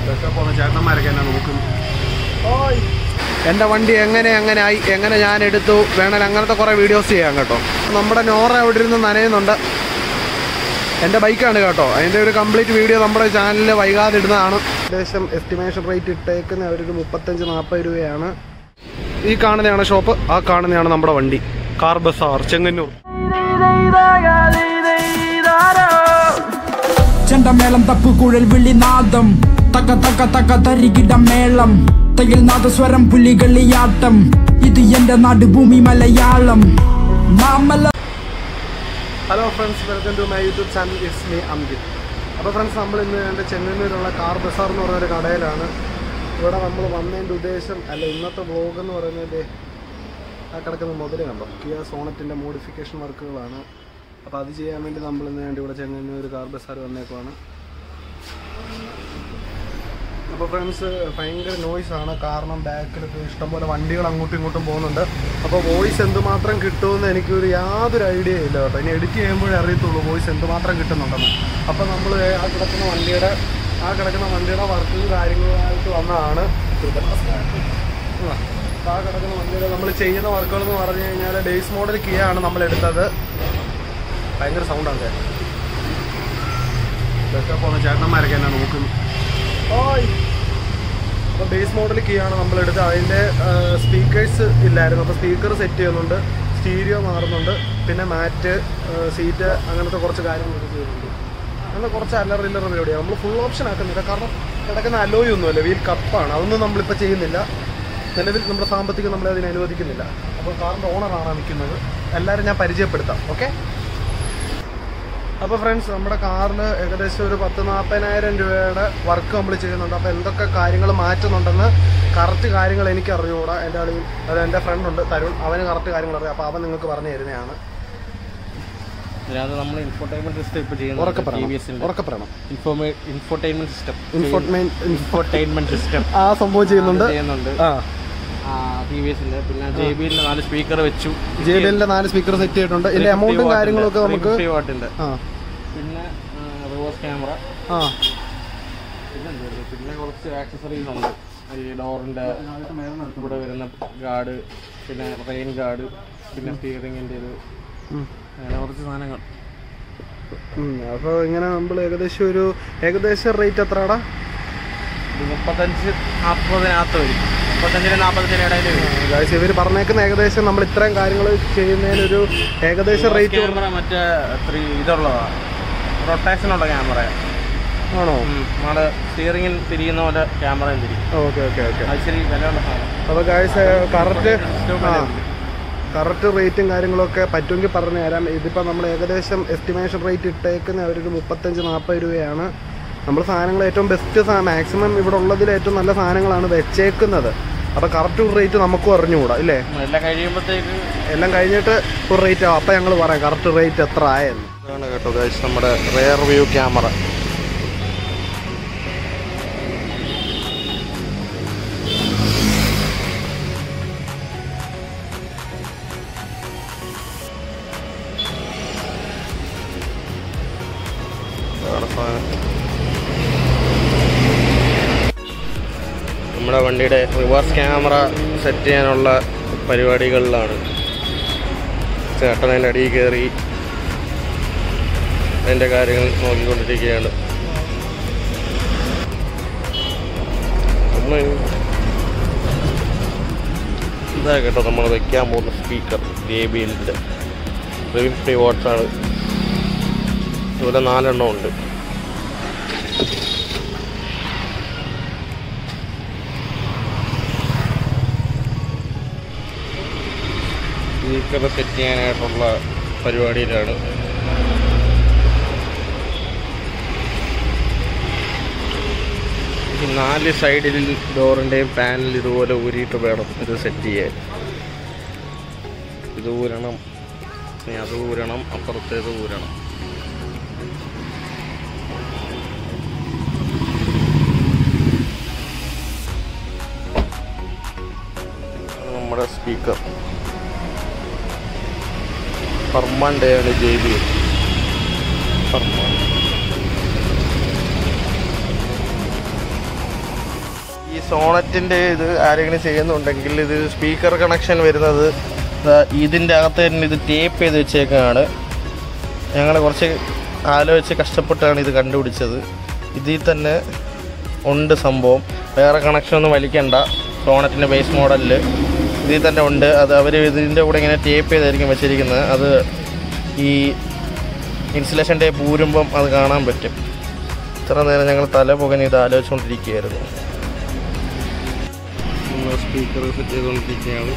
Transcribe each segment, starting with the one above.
ഇതൊക്കെ പോകുന്ന ചേട്ടന്മാരൊക്കെ എന്നെ നോക്കുന്നു എൻ്റെ വണ്ടി എങ്ങനെ എങ്ങനെ ആയി എങ്ങനെ ഞാൻ എടുത്തു വേണമെങ്കിൽ അങ്ങനത്തെ കുറേ വീഡിയോസ് ചെയ്യാം കേട്ടോ നമ്മുടെ നോറ അവിടെ ഇരുന്ന് നനയുന്നുണ്ട് എൻ്റെ ബൈക്കാണ് കേട്ടോ അതിൻ്റെ ഒരു കംപ്ലീറ്റ് വീഡിയോ നമ്മുടെ ചാനലിൽ വൈകാതെ ഇടുന്നതാണ് ഏകദേശം എസ്റ്റിമേഷൻ റേറ്റ് ഇട്ടേക്കുന്ന ഒരു മുപ്പത്തഞ്ച് നാൽപ്പത് രൂപയാണ് ഈ കാണുന്നതാണ് ഷോപ്പ് ആ കാണുന്നതാണ് നമ്മുടെ വണ്ടി കാർ ബസാർ ചെങ്ങന്നൂർ ചെണ്ടമേളം തപ്പുകുഴൽ വിളിനാദം തക തക തക തരികിട മേളം തയിൽ നാദസ്വരം പുലികളിയാട്ടം ഇത് എന്റെ നാട് ഭൂമി മലയാളം മാമല hello friends welcome to my YouTube channel it's me Ankit അപ്പോൾ ഫ്രണ്ട്സ് നമ്മൾ ഇന്ന് എൻ്റെ ചെങ്ങന്നൂരുള്ള കാർ ബസാർ എന്ന് പറയുന്ന ഒരു കടയിലാണ് ഇവിടെ നമ്മൾ വന്നതിൻ്റെ ഉദ്ദേശം അല്ല ഇന്നത്തെ വ്ളോഗ് എന്ന് പറയുന്നത് ആ കിടക്കുന്ന മുതൽ കണ്ടോ കിയ സോണറ്റിൻ്റെ മോഡിഫിക്കേഷൻ വർക്കുകളാണ് അപ്പോൾ അത് ചെയ്യാൻ വേണ്ടി നമ്മൾ ഇന്ന് വേണ്ടി ഇവിടെ ചെങ്ങന്നൂർ കാർ ബസാർ വന്നേക്കുവാണ് അപ്പോൾ ഫ്രണ്ട്സ് ഭയങ്കര നോയ്സ് ആണ് കാരണം ബാക്കിൽ ഇഷ്ടംപോലെ വണ്ടികൾ അങ്ങോട്ടും ഇങ്ങോട്ടും പോകുന്നുണ്ട് അപ്പോൾ വോയിസ് എന്തുമാത്രം കിട്ടുമെന്ന് എനിക്കൊരു യാതൊരു ഐഡിയ ഇല്ല കേട്ടോ ഇനി എഡിറ്റ് ചെയ്യുമ്പോഴേ അറിയത്തുള്ളൂ വോയിസ് എന്തുമാത്രം കിട്ടുന്നുണ്ടെന്ന് അപ്പോൾ നമ്മൾ ആ കിടക്കുന്ന വണ്ടിയുടെ ആ കിടക്കുന്ന വണ്ടിയുടെ വർക്കും കാര്യങ്ങളുമായിട്ട് വന്നതാണ് ആ, അപ്പോൾ ആ കിടക്കുന്ന വണ്ടിയുടെ നമ്മൾ ചെയ്യുന്ന വർക്കുകൾ എന്ന് പറഞ്ഞു കഴിഞ്ഞാൽ ഡേയ്സ് മോഡൽ കിയ ആണ് നമ്മൾ എടുത്തത് ഭയങ്കര സൗണ്ടാണ് ഇതൊക്കെ പോകുന്ന ചേട്ടന്മാരൊക്കെ എന്നെ നോക്കുന്നു ഓയ് അപ്പോൾ ബേസ് മോഡൽ കീ ആണ് നമ്മൾ എടുത്തത് അതിൻ്റെ സ്പീക്കേഴ്സ് ഇല്ലായിരുന്നു അപ്പോൾ സ്പീക്കർ സെറ്റ് ചെയ്യുന്നുണ്ട് സ്റ്റീരിയോ മാറുന്നുണ്ട് പിന്നെ മാറ്റ് സീറ്റ് അങ്ങനത്തെ കുറച്ച് കാര്യങ്ങളൊക്കെ ചെയ്യുന്നുണ്ട് അങ്ങനെ കുറച്ച് അല്ലറ ഇല്ലറ പരിപാടിയാണ് നമ്മൾ ഫുൾ ഓപ്ഷൻ ആക്കുന്നില്ല കാരണം കിടക്കുന്ന അലോയി ഒന്നുമല്ല വീൽ കപ്പാണ് അതൊന്നും നമ്മളിപ്പോൾ ചെയ്യുന്നില്ല നിലവിൽ നമ്മുടെ സാമ്പത്തികം നമ്മളെ അതിന് അനുവദിക്കുന്നില്ല അപ്പോൾ കാറിൻ്റെ ഓണറാണ് നിൽക്കുന്നത് എല്ലാവരും ഞാൻ പരിചയപ്പെടുത്താം ഓക്കെ അപ്പോൾ ഫ്രണ്ട്സ് നമ്മുടെ കാറിൽ ഏകദേശം ഒരു പത്ത് നാൽപ്പതിനായിരം രൂപയുടെ വർക്ക് നമ്മൾ ചെയ്യുന്നുണ്ട് അപ്പോൾ എന്തൊക്കെ കാര്യങ്ങൾ മാറ്റുന്നുണ്ടെന്ന് കറക്റ്റ് കാര്യങ്ങൾ എനിക്ക് അറിഞ്ഞുകൂടാ എൻ്റെ ആളിൽ അത് എൻ്റെ ഫ്രണ്ട് ഉണ്ട് തരുൺ അവന് കറക്റ്റ് കാര്യങ്ങൾ അറിയാം അപ്പോൾ അവൻ നിങ്ങൾക്ക് പറഞ്ഞു തരുന്നതാണ് ഇതിനകത്ത് നമ്മൾ ഇൻഫോർടൈൻമെന്റ് സിസ്റ്റം ഇപ്പൊ ഉറക്കെ ചെയ്യുന്നത് ടി വി പറയണം എസിന്റെ ഉറക്കെ പറയണം infotainment system infotainment infotainment system ആ സംഭവം ചെയ്യുന്നുണ്ട് ചെയ്യുന്നുണ്ട് ആ ടി വി എസിന്റെ പിന്നെ ജെ ബിയിലെ നാല് സ്പീക്കർ വെച്ചു ജെ ബി എല്ലിൻ്റെ നാല് സ്പീക്കർ സെറ്റ് ചെയ്തിട്ടുണ്ട് ഇതിൻ്റെ എമൗണ്ടും കാര്യങ്ങളൊക്കെ നമുക്ക് വാട്ടിന്റെ ആ പിന്നെ റിവേഴ്സ് ക്യാമറ ആ പിന്നെ എന്തായിരുന്നു? പിന്നെ കുറച്ച് ആക്സസറീസ് ഉണ്ട് ഈ ഡോറിന്റെ ഇവിടെ വരുന്ന ഗാർഡ് പിന്നെ റെയിൻ ഗാർഡ് പിന്നെ സ്റ്റിയറിംഗിന്റെ ഇത് ഉം. അങ്ങനെ കുറച്ച് സാധനങ്ങൾ അപ്പോൾ ഇങ്ങനെ നമ്മൾ ഏകദേശം ഒരു ഏകദേശം റേറ്റ് എത്രടാ ഇത് മുപ്പത്തഞ്ച് നാൽപ്പതിനകത്ത് വരും മുപ്പത്തഞ്ചിന് നാൽപ്പത്തഞ്ചിന് ഇടയിൽ വരും ഗായ്സ് ഇവർ പറഞ്ഞേക്കുന്ന ഏകദേശം നമ്മൾ ഇത്രയും കാര്യങ്ങൾ ചെയ്യുന്നതിനൊരു ഏകദേശം റേറ്റ് ക്യാമറ മറ്റേ ത്രീ ഇതുള്ളതാ റൊട്ടേഷനുള്ള ക്യാമറ ആണോ നമ്മള് സ്റ്റിയറിംഗിൽ തിരിയുന്ന പോലെ ക്യാമറയും തിരിയും ഓക്കെ ഓക്കെ ഓക്കെ അത് ശരി വിലയുള്ള സാധനം അപ്പോൾ ഗായ്സ് കറക്റ്റ് ഏറ്റവും ആ വിലയുണ്ട്. കറക്റ്റ് റേറ്റും കാര്യങ്ങളൊക്കെ പറ്റുമെങ്കിൽ പറഞ്ഞു തരാം ഇതിപ്പോൾ നമ്മൾ ഏകദേശം എസ്റ്റിമേഷൻ റേറ്റ് ഇട്ടേക്കുന്ന ഒരു മുപ്പത്തഞ്ച് നാൽപ്പത് രൂപയാണ് നമ്മൾ സാധനങ്ങൾ ഏറ്റവും ബെസ്റ്റ് മാക്സിമം ഇവിടെ ഉള്ളതിൽ ഏറ്റവും നല്ല സാധനങ്ങളാണ് വെച്ചേക്കുന്നത് അപ്പോൾ കറക്റ്റ് റേറ്റ് നമുക്കും അറിഞ്ഞുകൂടാ ഇല്ലേ എല്ലാം കഴിയുമ്പോഴത്തേക്ക് എല്ലാം കഴിഞ്ഞിട്ട് ഒരു റേറ്റ് ആവും അപ്പം ഞങ്ങൾ പറയാം കറക്റ്റ് റേറ്റ് എത്ര ആയെന്ന് ഇതാണ് കേട്ടോ ഗൈസ് നമ്മുടെ റെയർ വ്യൂ ക്യാമറ നമ്മുടെ വണ്ടിയുടെ റിവേഴ്സ് ക്യാമറ സെറ്റ് ചെയ്യാനുള്ള പരിപാടികളിലാണ് ചേട്ടൻ അതിൻ്റെ അടിയിൽ കയറി അതിൻ്റെ കാര്യങ്ങൾ നോക്കിക്കൊണ്ടിരിക്കുകയാണ് നമ്മൾ ഇതാ കേട്ടോ നമ്മൾ വെക്കാൻ പോകുന്ന സ്പീക്കർ ജെ ബി എല്ലിൻ്റെ ഫിഫ്റ്റി വാട്ട്സാണ് ഇവിടെ നാലെണ്ണം ഉണ്ട് സ്പീക്കർ സെറ്റ് ചെയ്യാനായിട്ടുള്ള പരിപാടിയിലാണ് ഈ നാല് സൈഡിൽ ഡോറിൻ്റെയും പാനൽ ഇതുപോലെ ഊരിയിട്ട് വേണം ഇത് സെറ്റ് ചെയ്യാൻ ഇത് ഊരണം ഇനി അത് ഊരണം അപ്പുറത്തേത് ഊരണം ഇതാണ് നമ്മുടെ സ്പീക്കർ ഫർമാൻ്റെയാണ് ജെ ബി ഫർമാൻ ഈ സോണറ്റിൻ്റെ ഇത് ആരെങ്കിലും ചെയ്യുന്നുണ്ടെങ്കിൽ ഇത് സ്പീക്കർ കണക്ഷൻ വരുന്നത് ദാ ഇതിൻ്റെ അകത്ത് തന്നെ ഇത് ടേപ്പ് ചെയ്ത് വെച്ചേക്കാണ് ഞങ്ങൾ കുറച്ച് ആലോചിച്ച് കഷ്ടപ്പെട്ടാണ് ഇത് കണ്ടുപിടിച്ചത് ഇതിൽ തന്നെ ഉണ്ട് സംഭവം വേറെ കണക്ഷൻ ഒന്നും വലിക്കണ്ട സോണറ്റിൻ്റെ ബേസ് മോഡലിൽ ഇതിൽ തന്നെ ഉണ്ട് അത് അവർ ഇതിൻ്റെ കൂടെ ഇങ്ങനെ ടേപ്പ് ചെയ്തായിരിക്കും വെച്ചിരിക്കുന്നത് അത് ഈ ഇൻസുലേഷൻ ടേപ്പ് ഊരുമ്പം അത് കാണാൻ പറ്റും ഇത്ര നേരം ഞങ്ങൾ തല പുകഞ്ഞ് ഇത് ആലോചിച്ചുകൊണ്ടിരിക്കുകയായിരുന്നു സ്പീക്കർ സെറ്റ് ചെയ്തുകൊണ്ടിരിക്കുകയാണ്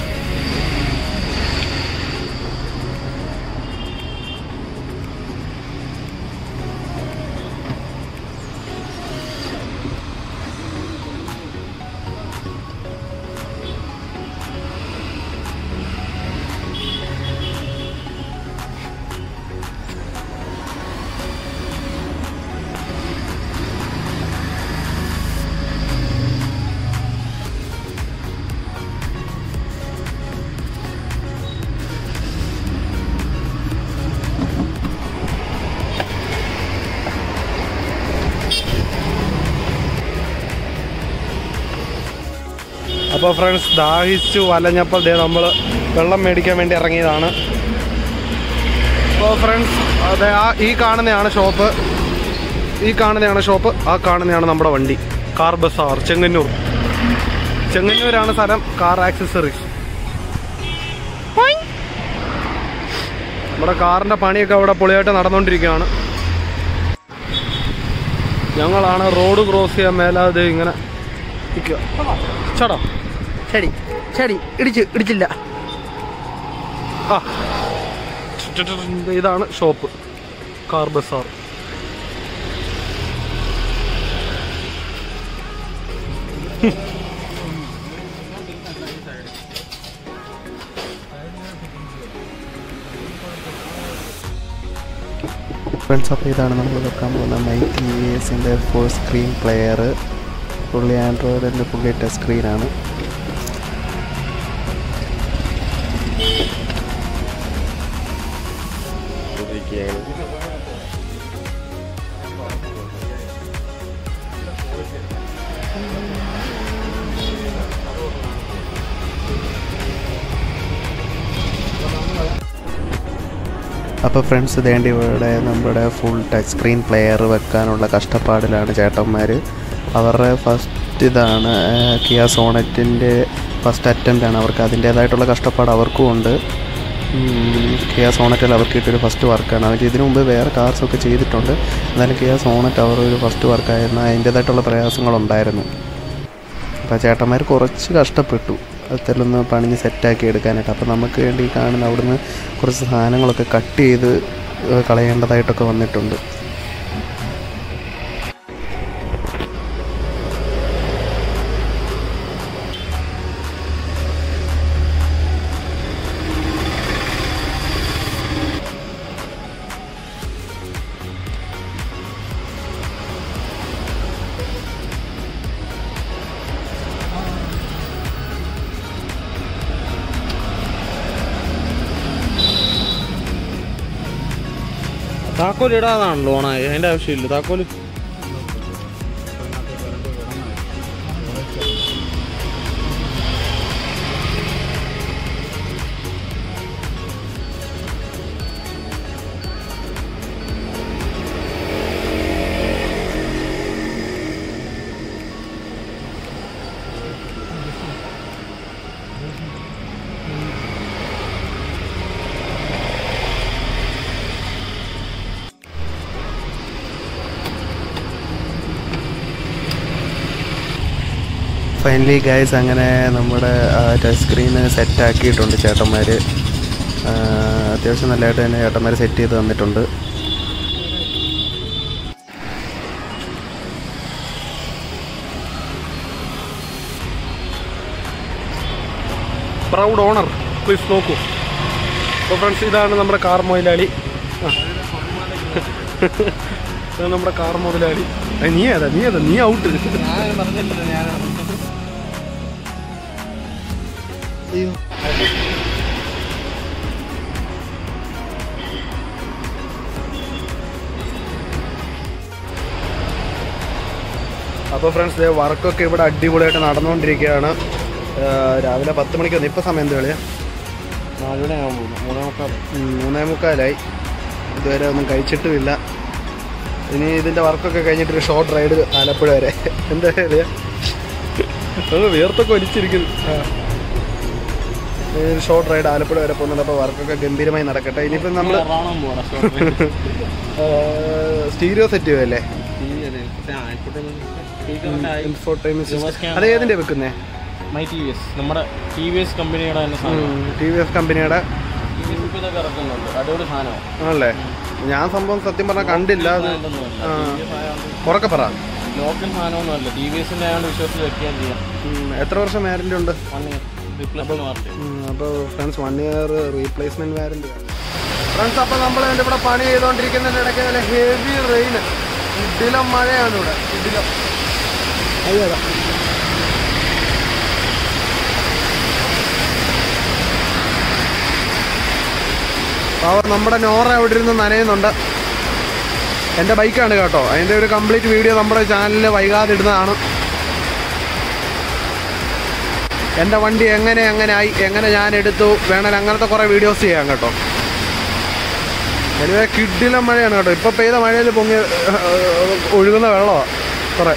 അപ്പോൾ ഫ്രണ്ട്സ് ദാഹിച്ചു വലഞ്ഞപ്പോൾ ദേ നമ്മൾ വെള്ളം മേടിക്കാൻ വേണ്ടി ഇറങ്ങിയതാണ് അപ്പോൾ ഫ്രണ്ട്സ് അതെ ആ ഈ കാണുന്നതാണ് ഷോപ്പ് ഈ കാണുന്നതാണ് ഷോപ്പ് ആ കാണുന്നതാണ് നമ്മുടെ വണ്ടി കാർ ബസാർ ചെങ്ങന്നൂർ ചെങ്ങന്നൂരാണ് സ്ഥലം കാർ ആക്സസറീസ് നമ്മുടെ കാറിൻ്റെ പണിയൊക്കെ അവിടെ പൊളിയായിട്ട് നടന്നുകൊണ്ടിരിക്കുകയാണ് ഞങ്ങളാണ് റോഡ് ക്രോസ് ചെയ്യാൻ മേലാതെ ഇങ്ങനെ നിൽക്കുക ചേട്ടാ ശരി ശരി ഇടിച്ചു ഇടിച്ചില്ല ആ ഇതാണ് ഷോപ്പ് കാർ ബസാർ ഫ്രണ്ട്സ് അപ്പോൾ ഇതാണ് നമ്മൾ വെക്കാൻ പോകുന്ന മൈക്ക് ടി വി എസിൻ്റെ ഫുൾ സ്ക്രീൻ പ്ലെയർ പുള്ളി ആൻഡ്രോയിഡിൻ്റെ പുള്ളി ടച്ച് സ്ക്രീനാണ് അപ്പോൾ ഫ്രണ്ട്സ് ഇതേണ്ടി ഇവിടെ നമ്മുടെ ഫുൾ ടച്ച് സ്ക്രീൻ പ്ലെയർ വെക്കാനുള്ള കഷ്ടപ്പാടിലാണ് ചേട്ടന്മാർ അവരുടെ ഫസ്റ്റ് ഇതാണ് ഏഹ്, കിയ സോണറ്റിൻ്റെ ഫസ്റ്റ് അറ്റംപ്റ്റ് ആണ് അവർക്ക് അതിൻ്റേതായിട്ടുള്ള കഷ്ടപ്പാട് അവർക്കും ഉണ്ട് ഉം, കിയ സോണറ്റിൽ അവർക്ക് കിട്ടിയൊരു ഫസ്റ്റ് വർക്കാണ് അവർ ഇതിനു മുമ്പ് വേറെ കാർസൊക്കെ ചെയ്തിട്ടുണ്ട് എന്നാലും കിയ സോണറ്റ് അവർ ഒരു ഫസ്റ്റ് വർക്കായിരുന്നു അതിൻ്റേതായിട്ടുള്ള പ്രയാസങ്ങളുണ്ടായിരുന്നു അപ്പോൾ ചേട്ടന്മാർ കുറച്ച് കഷ്ടപ്പെട്ടു അതിലൊന്ന് പണിഞ്ഞ് സെറ്റാക്കി എടുക്കാനായിട്ട് അപ്പോൾ നമുക്ക് വേണ്ടി ഈ കാണുന്ന അവിടുന്ന് കുറച്ച് സാധനങ്ങളൊക്കെ കട്ട് ചെയ്ത് ഏഹ് കളയേണ്ടതായിട്ടൊക്കെ വന്നിട്ടുണ്ട് താക്കോൽ ഇടാതാണല്ലോ ഓണായി അതിൻ്റെ ആവശ്യമില്ല താക്കോൽ ഫൈനലി ഗൈസ് അങ്ങനെ നമ്മുടെ ടച്ച് സ്ക്രീൻ സെറ്റാക്കിയിട്ടുണ്ട് ചേട്ടന്മാർ അത്യാവശ്യം നല്ലതായിട്ട് തന്നെ ചേട്ടന്മാർ സെറ്റ് ചെയ്ത് തന്നിട്ടുണ്ട് പ്രൗഡ് ഓണർ പ്ലീസ് നോക്കൂ അപ്പോൾ ഫ്രണ്ട്സ് ഇതാണ് നമ്മുടെ കാർ മുതലാളി ആ. ഇത് നമ്മുടെ കാർ മുതലാളി ഏ, നീ ഏതാ നീ ഏതാ നീ ഔട്ട് അപ്പോൾ ഫ്രണ്ട്സ് വർക്കൊക്കെ ഇവിടെ അടിപൊളിയായിട്ട് നടന്നുകൊണ്ടിരിക്കുകയാണ് ആ, രാവിലെ പത്ത് മണിക്ക് വന്നു ഇപ്പോൾ സമയം എന്താ കളിയാ നാലുമണി ആകാൻ പോകുന്നു മൂന്നേ മുക്കാൽ ഉം, മൂന്നേ മുക്കാലായി ഇതുവരെ ഒന്നും കഴിച്ചിട്ടുമില്ല ഇനി ഇതിൻ്റെ വർക്കൊക്കെ കഴിഞ്ഞിട്ട് ഒരു ഷോർട്ട് റൈഡ് ആലപ്പുഴ വരെ എന്താ കളിയാ അത് വിയർത്തൊക്കെ ഒലിച്ചിരിക്കുന്നു ആ. ഇനി ഒരു ഷോർട്ട് റൈഡ് ആലപ്പുഴ വരെ പോകുന്നുണ്ട് അപ്പോൾ വർക്കൊക്കെ ഗംഭീരമായി നടക്കട്ടെ ഇനിയിപ്പം നമ്മൾ എറണാകുളം പോകണം സ്റ്റീരിയോ സെറ്റ് ചെയ്യുമല്ലേ my infotainment Reverse system camera. അത് ഏതിൻ്റെ വെക്കുന്നേ ടി വി എസ് നമ്മുടെ ടി വി എസ് കമ്പനിയുടെ തന്നെ സാധനം ടി വി എസ് കമ്പനിയുടെ ടി വി എസ് ഇപ്പോൾ ഇതൊക്കെ ഇറക്കുന്നുണ്ട് അടിപൊളി സാധനമാണ് ആണല്ലേ ഞാൻ സംഭവം സത്യം പറഞ്ഞാൽ കണ്ടില്ല അത് ആ. ഉറക്കെ പറ ലോക്കൽ സാധനമൊന്നുമല്ല ടി വി എസിന്റെ ആയതുകൊണ്ട് വിശ്വസിച്ച് വെക്കുകയും ചെയ്യാം ഉം, എത്ര വർഷം വാറന്റി ഉണ്ട് വൺ ഇയർ റിപ്ലേസ്മെന്റ് വാറണ്ടി അപ്പോൾ friends one year replacement warranty friends അപ്പോൾ നമ്മൾ എൻ്റെ ഇവിടെ പണി ചെയ്തുകൊണ്ടിരിക്കുന്നതിൻ്റെ ഇടയ്ക്ക് നല്ല ഹെവി റെയിൻ ഇടിലം മഴയാണ് ഇവിടെ ഇടിലം അയ്യോ അപ്പോൾ നമ്മുടെ നോറ അവിടെ ഇരുന്ന് നനയുന്നുണ്ട് എൻ്റെ ബൈക്കാണ് കേട്ടോ അതിൻ്റെ ഒരു കംപ്ലീറ്റ് വീഡിയോ നമ്മുടെ ചാനലിൽ വൈകാതെ ഇടുന്നതാണ് എൻ്റെ വണ്ടി എങ്ങനെ എങ്ങനെ ആയി എങ്ങനെ ഞാൻ എടുത്തു വേണേൽ അങ്ങനത്തെ കുറേ വീഡിയോസ് ചെയ്യാം കേട്ടോ എനിവേ കിഡിലെ മഴയാണ് കേട്ടോ ഇപ്പോൾ പെയ്ത മഴയിൽ പൊങ്ങി ഏഹ്, ഒഴുകുന്ന വെള്ളമാണ് കുറേ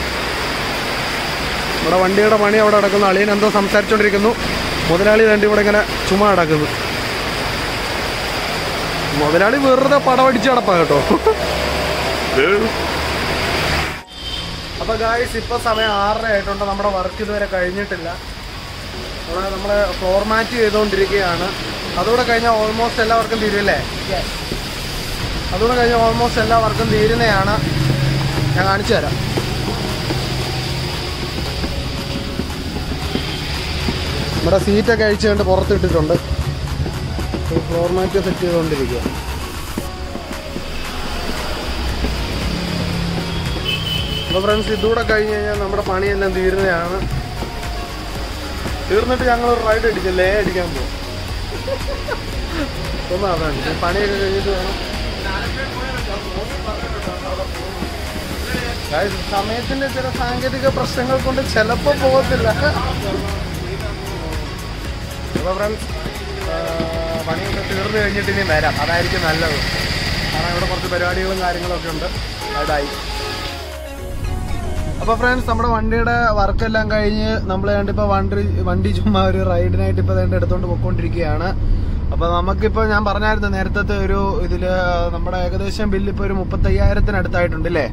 നമ്മുടെ വണ്ടിയുടെ പണി അവിടെ നടക്കുന്നു അളിയൻ എന്തോ സംസാരിച്ചുകൊണ്ടിരിക്കുന്നു മുതലാളി വേണ്ടി ഇവിടെ ഇങ്ങനെ ചുമ നടക്കുന്നു മുതലാളി വെറുതെ പടവടിച്ച് നടപ്പാ കേട്ടോ അപ്പൊ ഗായ്സ് ഇപ്പൊ സമയം ആറര ആയിട്ടുണ്ട് നമ്മുടെ വർക്ക് ഇതുവരെ കഴിഞ്ഞിട്ടില്ല ഇവിടെ നമ്മള് ഫോർമാറ്റ് ചെയ്തുകൊണ്ടിരിക്കുകയാണ് അതുകൂടെ കഴിഞ്ഞാൽ ഓൾമോസ്റ്റ് എല്ലാ വർക്കും തീരുമല്ലേ അതുകൂടെ കഴിഞ്ഞാൽ ഓൾമോസ്റ്റ് എല്ലാ വർക്കും തീരുന്നതാണ് ഞാൻ കാണിച്ചു തരാം നമ്മുടെ സീറ്റൊക്കെ അഴിച്ച് കണ്ട് പുറത്തിട്ടിട്ടുണ്ട് ഫ്ലോർ മാറ്റ് സെറ്റ് ചെയ്തുകൊണ്ടിരിക്കുക അപ്പോൾ ഫ്രണ്ട്സ് ഇതുകൂടെ കഴിഞ്ഞ് കഴിഞ്ഞാൽ നമ്മുടെ പണിയെല്ലാം തീരുന്നതാണ് തീർന്നിട്ട് ഞങ്ങൾ ഒരു റൈഡ് അടിച്ചല്ലേ അടിക്കാൻ പോകും ഒന്നും അതാണ് ഈ പണിയൊക്കെ കഴിഞ്ഞിട്ട് വേണം Guys, സമയത്തിന്റെ ചില സാങ്കേതിക പ്രശ്നങ്ങൾ കൊണ്ട് ചിലപ്പോൾ പോകത്തില്ല അപ്പോൾ ഫ്രണ്ട്സ് പണിയൊക്കെ തീർന്നു കഴിഞ്ഞിട്ട് ഇനി വരാം അതായിരിക്കും നല്ലത് കാരണം ഇവിടെ കുറച്ച് പരിപാടികളും കാര്യങ്ങളൊക്കെ ഉണ്ട് അതായി അപ്പോൾ ഫ്രണ്ട്സ് നമ്മുടെ വണ്ടിയുടെ വർക്കെല്ലാം കഴിഞ്ഞ് നമ്മൾ കണ്ടിപ്പോൾ വണ്ടി വണ്ടി ചുമ്മാ ഒരു റൈഡിനായിട്ട് ഇപ്പോൾ വേണ്ട എടുത്തുകൊണ്ട് പോയിക്കൊണ്ടിരിക്കുകയാണ് അപ്പോൾ നമുക്കിപ്പോൾ ഞാൻ പറഞ്ഞായിരുന്നു നേരത്തെ ഒരു ഇതിൽ നമ്മുടെ ഏകദേശം ബില്ല് ഇപ്പോൾ ഒരു മുപ്പത്തയ്യായിരത്തിനടുത്തായിട്ടുണ്ട് അല്ലേ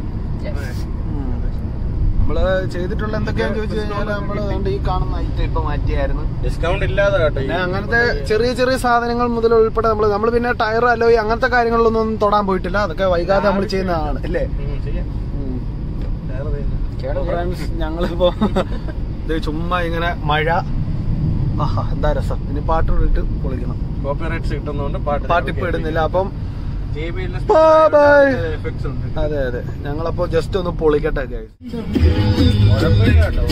നമ്മള് ചെയ്തിട്ടുള്ള എന്തൊക്കെയാന്ന് ചോദിച്ചു കഴിഞ്ഞാൽ നമ്മൾ അതുകൊണ്ട് ഈ കാണുന്ന ഐറ്റം ഇപ്പൊ മാറ്റിയായിരുന്നു ഡിസ്കൗണ്ട് ഇല്ലാതെ കേട്ടോ പിന്നെ അങ്ങനത്തെ ചെറിയ ചെറിയ സാധനങ്ങൾ മുതൽ ഉൾപ്പെടെ നമ്മൾ നമ്മൾ പിന്നെ ടയർ അലോയി അങ്ങനത്തെ കാര്യങ്ങളിലൊന്നും തൊടാൻ പോയിട്ടില്ല അതൊക്കെ വൈകാതെ നമ്മൾ ചെയ്യുന്നതാണ് അല്ലേ ഫ്രണ്ട്സ് ഞങ്ങളിപ്പോ ഇത് ചുമ്മാ ഇങ്ങനെ മഴ ആഹാ എന്താ രസം ഇനി പാട്ട് ഇട്ട് പൊളിക്കണം കോപ്പി റൈറ്റ്സ് കിട്ടുന്നതുകൊണ്ട് പാട്ട് പാട്ടിപ്പോ ഇടുന്നില്ല അപ്പം JBL ന് Bye bye. effects ഉണ്ട് അതെ അതെ ഞങ്ങളപ്പോ ജസ്റ്റ് ഒന്ന് പൊളിക്കട്ടെ guys. കുഴപ്പമില്ല കേട്ടോ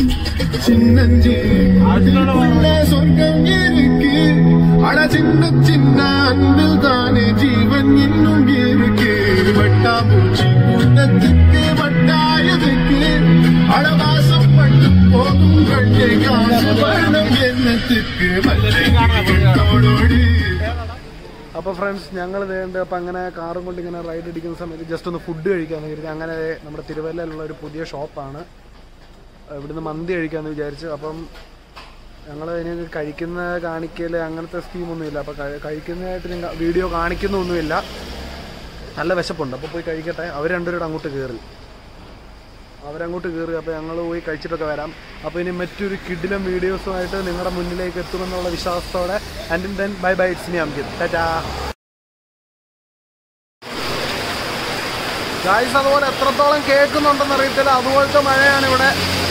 உள்ள சொர்க்கம் இருக்கு அட சின்ன சின்ன அன்பில் தானே ஜீவன் இன்னும் இருக்கு வட்டாம்பூச்சி கூட்டத்துக்கு வட்டாயதுக்கு அடவாசம் பண்ணு போகும் கண்ணே காசு வரணும் எண்ணத்துக்கு வல்லோடு അപ്പോൾ ഫ്രണ്ട്സ് ഞങ്ങൾ വേണ്ട അപ്പം അങ്ങനെ കാറും കൊണ്ട് ഇങ്ങനെ റൈഡ് അടിക്കുന്ന സമയത്ത് ജസ്റ്റ് ഒന്ന് ഫുഡ് കഴിക്കാമെന്ന് കരുതി അങ്ങനെ നമ്മുടെ തിരുവല്ലയിലുള്ള ഒരു പുതിയ ഷോപ്പാണ് ഇവിടുന്ന് മന്തി കഴിക്കാമെന്ന് വിചാരിച്ചു അപ്പം ഞങ്ങൾ ഇനി കഴിക്കുന്ന കാണിക്കൽ അങ്ങനത്തെ സ്കീമൊന്നുമില്ല അപ്പോൾ കഴിക്കുന്നതായിട്ട് നിങ്ങൾ വീഡിയോ കാണിക്കുന്നൊന്നുമില്ല നല്ല വിശപ്പുണ്ട് അപ്പോൾ പോയി കഴിക്കട്ടെ അവർ രണ്ടുപേരും അങ്ങോട്ട് കയറി അവരങ്ങോട്ട് കയറി അപ്പോൾ ഞങ്ങൾ പോയി കഴിച്ചിട്ടൊക്കെ വരാം അപ്പോൾ ഇനി മറ്റൊരു കിഡിലും വീഡിയോസുമായിട്ട് നിങ്ങളുടെ മുന്നിലേക്ക് എത്തുമെന്നുള്ള വിശ്വാസത്തോടെ and then bye bye it's me Ankit tata guys അതുപോലെ എത്രത്തോളം കേൾക്കുന്നുണ്ടെന്ന് അറിയത്തില്ല അതുപോലത്തെ മഴയാണ് ഇവിടെ